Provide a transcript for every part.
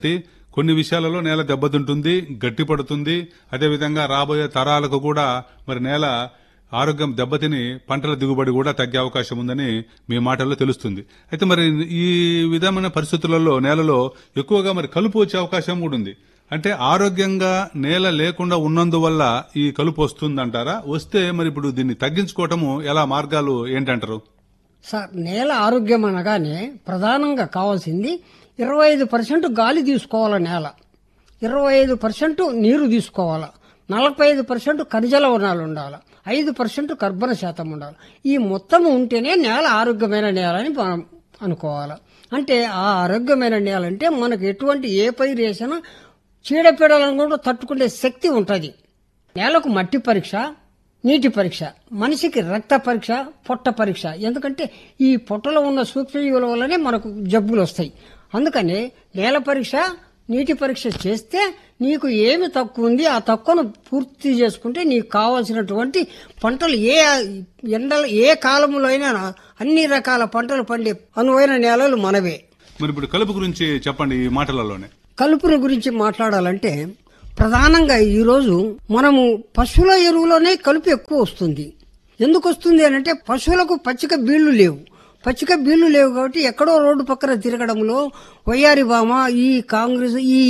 కొన్ని విషయాలలో నేల దెబ్బతింటుంది గట్టి పడుతుంది అదేవిధంగా రాబోయే తరాలకు కూడా మరి నేల ఆరోగ్యం దెబ్బతిని పంటల దిగుబడి కూడా తగ్గే అవకాశం ఉందని మీ మాటల్లో తెలుస్తుంది అయితే మరి ఈ విధమైన పరిస్థితులలో నేలలో ఎక్కువగా మరి కలుపు వచ్చే అవకాశం కూడా ఉంది అంటే ఆరోగ్యంగా నేల లేకుండా ఉన్నందువల్ల ఈ కలుపు వస్తుందంటారా వస్తే మరి ఇప్పుడు దీన్ని తగ్గించుకోవటము ఎలా మార్గాలు ఏంటంటారు సార్ నేల ఆరోగ్యం అనగానే ప్రధానంగా కావాల్సింది ఇరవై ఐదు పర్సెంట్ గాలి తీసుకోవాల నేల ఇరవై ఐదు పర్సెంట్ నీరు తీసుకోవాలా నలభై ఐదు పర్సెంట్ ఖనిజ లవణాలు ఉండాలి ఐదు పర్సెంట్ కర్బన శాతం ఉండాలి ఈ మొత్తం ఉంటేనే నేల ఆరోగ్యమైన నేల అని మనం అనుకోవాలి అంటే ఆ ఆరోగ్యమైన నేల అంటే మనకు ఎటువంటి ఏ పైరు వేసినా చీడపీడలను కూడా తట్టుకునే శక్తి ఉంటుంది నేలకు మట్టి పరీక్ష నీటి పరీక్ష మనిషికి రక్త పరీక్ష పొట్ట పరీక్ష ఎందుకంటే ఈ పొట్టలో ఉన్న సూక్ష్మజీవుల వల్లనే మనకు జబ్బులు వస్తాయి అందుకని నేల పరీక్ష నీటి పరీక్ష చేస్తే నీకు ఏమి తక్కువ ఉంది ఆ తక్కువను పూర్తి చేసుకుంటే నీకు కావాల్సినటువంటి పంటలు ఏ ఎండల ఏ కాలంలో అయినా అన్ని రకాల పంటలు పండే అనువైన నేలలు మనవే మరి ఇప్పుడు కలుపు గురించి చెప్పండి ఈ మాటలలోనే కలుపుల గురించి మాట్లాడాలంటే ప్రధానంగా ఈరోజు మనము పశువుల ఎరువులోనే కలుపు ఎక్కువ వస్తుంది ఎందుకు వస్తుంది అని అంటే పశువులకు పచ్చిక బీళ్లు లేవు పచ్చిక బీళ్లు లేవు కాబట్టి ఎక్కడో రోడ్డు పక్కన తిరగడంలో వయ్యారి బామ ఈ కాంగ్రెస్ ఈ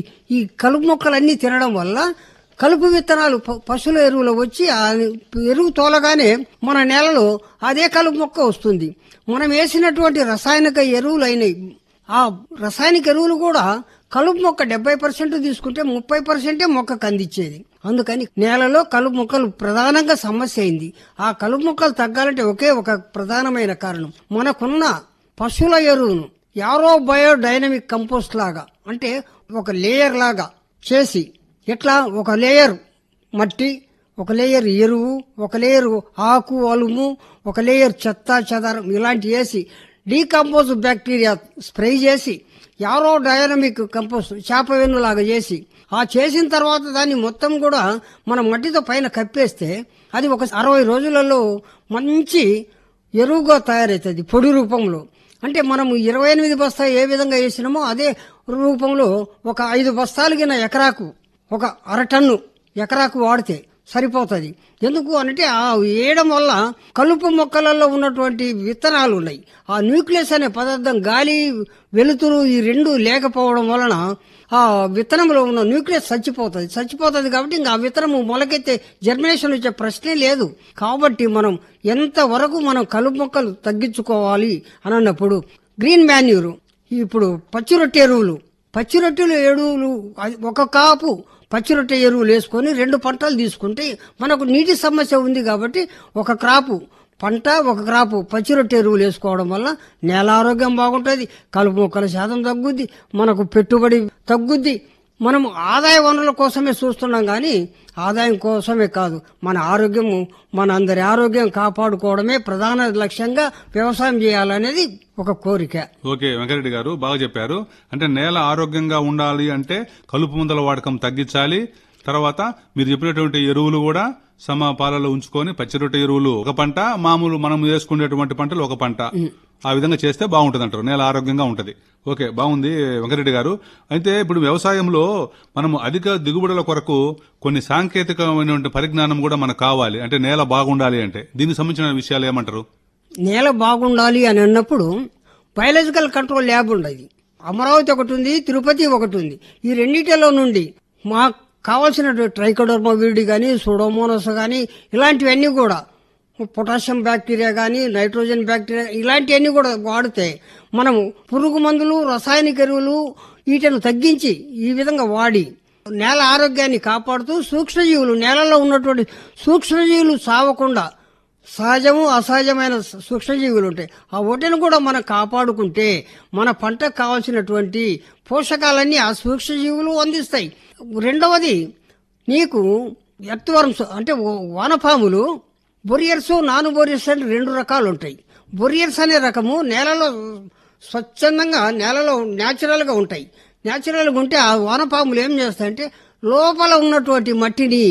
ఈ కలుపు మొక్కలన్నీ తినడం వల్ల కలుపు విత్తనాలు ప- పశువుల ఎరువులో వచ్చి ఆ ఎరువు తోలగానే మన నేలలో అదే కలుపు మొక్క వస్తుంది మనం వేసినటువంటి రసాయనిక ఎరువులు అయినాయి ఆ రసాయనిక ఎరువులు కూడా కలుపు మొక్క డెబ్బై పర్సెంట్ తీసుకుంటే ముప్పై పర్సెంటే మొక్కకు అందించేది అందుకని నేలలో కలుపు మొక్కలు ప్రధానంగా సమస్య అయింది ఆ కలుపు మొక్కలు తగ్గాలంటే ఒకే ఒక ప్రధానమైన కారణం మనకున్న పశువుల ఎరువును యారో బయోడైనమిక్ కంపోస్ట్ లాగా అంటే ఒక లేయర్ లాగా చేసి ఎట్లా ఒక లేయర్ మట్టి ఒక లేయర్ ఎరువు ఒక లేయర్ ఆకు అలుము ఒక లేయర్ చెత్త చెదారం ఇలాంటి వేసి డీకంపోజ్ బ్యాక్టీరియా స్ప్రే చేసి యారో డైనమిక్ కంపోస్ట్ చేప వెన్నులాగా చేసి ఆ చేసిన తర్వాత దాన్ని మొత్తం కూడా మన మట్టితో పైన కప్పేస్తే అది ఒక అరవై రోజులలో మంచి ఎరువుగా తయారవుతుంది పొడి రూపంలో అంటే మనము ఇరవై ఎనిమిది బస్తా ఏ విధంగా వేసినామో అదే రూపంలో ఒక ఐదు బస్తాలు గిన ఎకరాకు ఒక అర టన్ను ఎకరాకు వాడితే సరిపోతుంది ఎందుకు అంటే ఆ వేయడం వల్ల కలుపు మొక్కలలో ఉన్నటువంటి విత్తనాలు ఉన్నాయి ఆ న్యూక్లియస్ అనే పదార్థం గాలి వెలుతురు ఈ రెండు లేకపోవడం వలన ఆ విత్తనంలో ఉన్న న్యూక్లియస్ చచ్చిపోతుంది చచ్చిపోతుంది కాబట్టి ఇంకా ఆ విత్తనము మొలకెత్తే జర్మినేషన్ వచ్చే ప్రశ్నే లేదు కాబట్టి మనం ఎంత వరకు మనం కలుపు మొక్కలు తగ్గించుకోవాలి అని అన్నప్పుడు గ్రీన్ మాన్యూరు ఇప్పుడు పచ్చి రొట్టె ఎరువులు పచ్చి రొట్టెలు ఎరువులు అది ఒక కాపు పచ్చి రొట్టె ఎరువులు వేసుకొని రెండు పంటలు తీసుకుంటే మనకు నీటి సమస్య ఉంది కాబట్టి ఒక క్రాపు పంట ఒక క్రాపు పచ్చి రొట్టె ఎరువులు వేసుకోవడం వల్ల నేల ఆరోగ్యం బాగుంటుంది కలుపు మొక్కల శాతం తగ్గుద్ది మనకు పెట్టుబడి తగ్గుద్ది మనం ఆదాయ వనరుల కోసమే చూస్తున్నాం కానీ ఆదాయం కోసమే కాదు మన ఆరోగ్యము మన అందరి ఆరోగ్యం కాపాడుకోవడమే ప్రధాన లక్ష్యంగా వ్యవసాయం చేయాలనేది ఒక కోరిక ఓకే వెంకరెడ్డి గారు బాగా చెప్పారు అంటే నేల ఆరోగ్యంగా ఉండాలి అంటే కలుపు మందుల వాడకం తగ్గించాలి తర్వాత మీరు చెప్పినటువంటి ఎరువులు కూడా సమపాలలో ఉంచుకొని పచ్చిరొట్టె ఎరువులు ఒక పంట మామూలు మనం వేసుకునేటువంటి పంటలు ఒక పంట ఆ విధంగా చేస్తే బాగుంటుంది అంటారు నేల ఆరోగ్యంగా ఉంటది ఓకే బాగుంది వెంకరెడ్డి గారు అయితే ఇప్పుడు వ్యవసాయంలో మనము అధిక దిగుబడుల కొరకు కొన్ని సాంకేతికమైనటువంటి పరిజ్ఞానం కూడా మనకు కావాలి అంటే నేల బాగుండాలి అంటే దీనికి సంబంధించిన విషయాలు ఏమంటారు నేల బాగుండాలి అని అన్నప్పుడు బయాలజికల్ కంట్రోల్ ల్యాబ్ ఉండేది అమరావతి ఒకటి ఉంది తిరుపతి ఒకటి ఉంది ఈ రెండిటిలో నుండి మాకు కావాల్సిన ట్రైకోడర్మా వీడి కానీ సూడోమోనస్ కానీ ఇలాంటివన్నీ కూడా పొటాషియం బ్యాక్టీరియా కానీ నైట్రోజన్ బ్యాక్టీరియా ఇలాంటివన్నీ కూడా వాడితే మనము పురుగు మందులు రసాయనిక ఎరువులు వీటిని తగ్గించి ఈ విధంగా వాడి నేల ఆరోగ్యాన్ని కాపాడుతూ సూక్ష్మజీవులు నేలలో ఉన్నటువంటి సూక్ష్మజీవులు సావకుండా సహజము అసహజమైన సూక్ష్మజీవులు ఉంటాయి ఆ ఒటిని కూడా మనం కాపాడుకుంటే మన పంటకు కావాల్సినటువంటి పోషకాలన్నీ ఆ సూక్ష్మజీవులు అందిస్తాయి రెండవది నీకు ఎర్త్వర్మ్స్ అంటే ఓ- వానపాములు బొరియర్స్ నాన్ బొరియర్స్ అని రెండు రకాలు ఉంటాయి బొరియర్స్ అనే రకము నేలలో స్వచ్ఛందంగా నేలలో న్యాచురల్గా ఉంటాయి న్యాచురల్గా ఉంటే ఆ వానపాములు ఏం చేస్తాయంటే లోపల ఉన్నటువంటి మట్టిని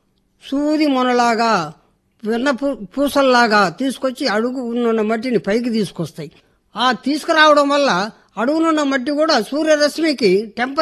సూది మొనలాగా వెన్న పూ- పూసల్లాగా తీసుకొచ్చి అడుగు ఉన్న మట్టిని పైకి తీసుకొస్తాయి ఆ తీసుకురావడం వల్ల అడుగునున్న మట్టి కూడా సూర్యరశ్మికి టెంపర్